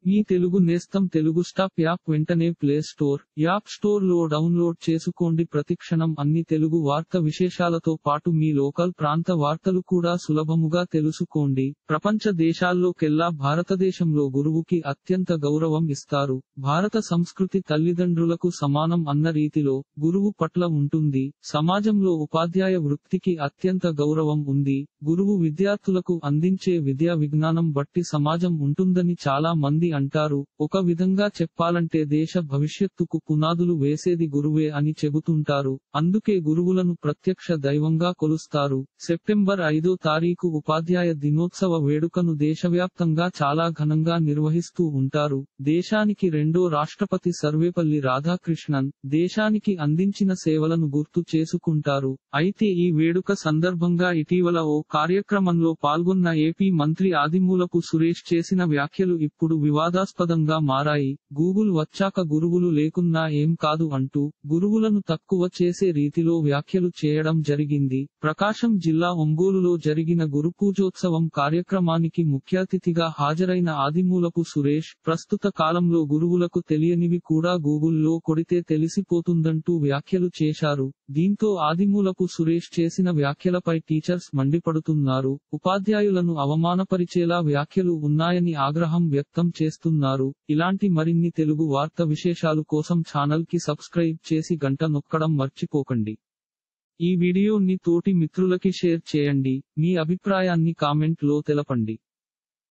మీ తెలుగు నేస్తం Telugu stop app వెంటనే play store app store లో డౌన్లోడ్ చేసుకోండి ప్రతిక్షణం అన్ని తెలుగు వార్త విశేషాలతో పాటు మీ లోకల్ ప్రాంత వార్తలు కూడా సులభముగా తెలుసుకోండి ప్రపంచ దేశాల్లోకెల్లా భారతదేశంలో గురువుకి అత్యంత గౌరవం ఇస్తారు భారత సంస్కృతి తల్లిదండ్రులకు సమానం అన్న రీతిలో గురువు పట్ల ఉంటుంది సమాజంలో ఉపాధ్యాయ వృత్తికి అత్యంత గౌరవం ఉంది గురువు విద్యార్థులకు అందించే విద్యా విజ్ఞానం బట్టి సమాజం ఉంటుందని చాలా మంది అంటారు ఒక విధంగా చెప్పాలంటే దేశ భవిష్యత్తుకు పునాదులు వేసేది గురువే అని చెబుతుంటారు అందుకే గురువులను ప్రత్యక్ష దైవంగా కొలుస్తారు సెప్టెంబర్ ఐదో తారీఖు ఉపాధ్యాయ దినోత్సవ వేడుకను దేశవ్యాప్తంగా చాలా ఘనంగా నిర్వహిస్తూ ఉంటారు దేశానికి రెండో రాష్ట్రపతి సర్వేపల్లి రాధాకృష్ణన్ దేశానికి అందించిన సేవలను గుర్తు చేసుకుంటారు అయితే ఈ వేడుక సందర్భంగా ఇటీవల ఓ కార్యక్రమంలో పాల్గొన్న ఏపీ మంత్రి ఆదిమూలపు సురేష్ చేసిన వ్యాఖ్యలు ఇప్పుడు వివాదాస్పదంగా మారాయి గూగుల్ వచ్చాక గురువులు లేకున్నా ఏం కాదు అంటూ గురువులను తక్కువ చేసే రీతిలో వ్యాఖ్యలు చేయడం జరిగింది ప్రకాశం జిల్లా ఒంగోలులో జరిగిన గురు పూజోత్సవం కార్యక్రమానికి ముఖ్యాతిథిగా హాజరైన ఆదిమూలపు సురేష్ ప్రస్తుత కాలంలో గురువులకు తెలియనివి కూడా గూగుల్లో కొడితే తెలిసిపోతుందంటూ వ్యాఖ్యలు చేశారు దీంతో ఆదిమూలపు సురేష్ చేసిన వ్యాఖ్యలపై టీచర్స్ మండిపడుతున్నారు ఉపాధ్యాయులను అవమానపరిచేలా వ్యాఖ్యలు ఉన్నాయని ఆగ్రహం వ్యక్తం చేస్తున్నారు ఇలాంటి మరిన్ని తెలుగు వార్త విశేషాలు కోసం ఛానల్ కి సబ్స్క్రైబ్ చేసి గంట నొక్కడం మర్చిపోకండి ఈ వీడియోని తోటి మిత్రులకి షేర్ చేయండి మీ అభిప్రాయాన్ని కామెంట్ లో తెలపండి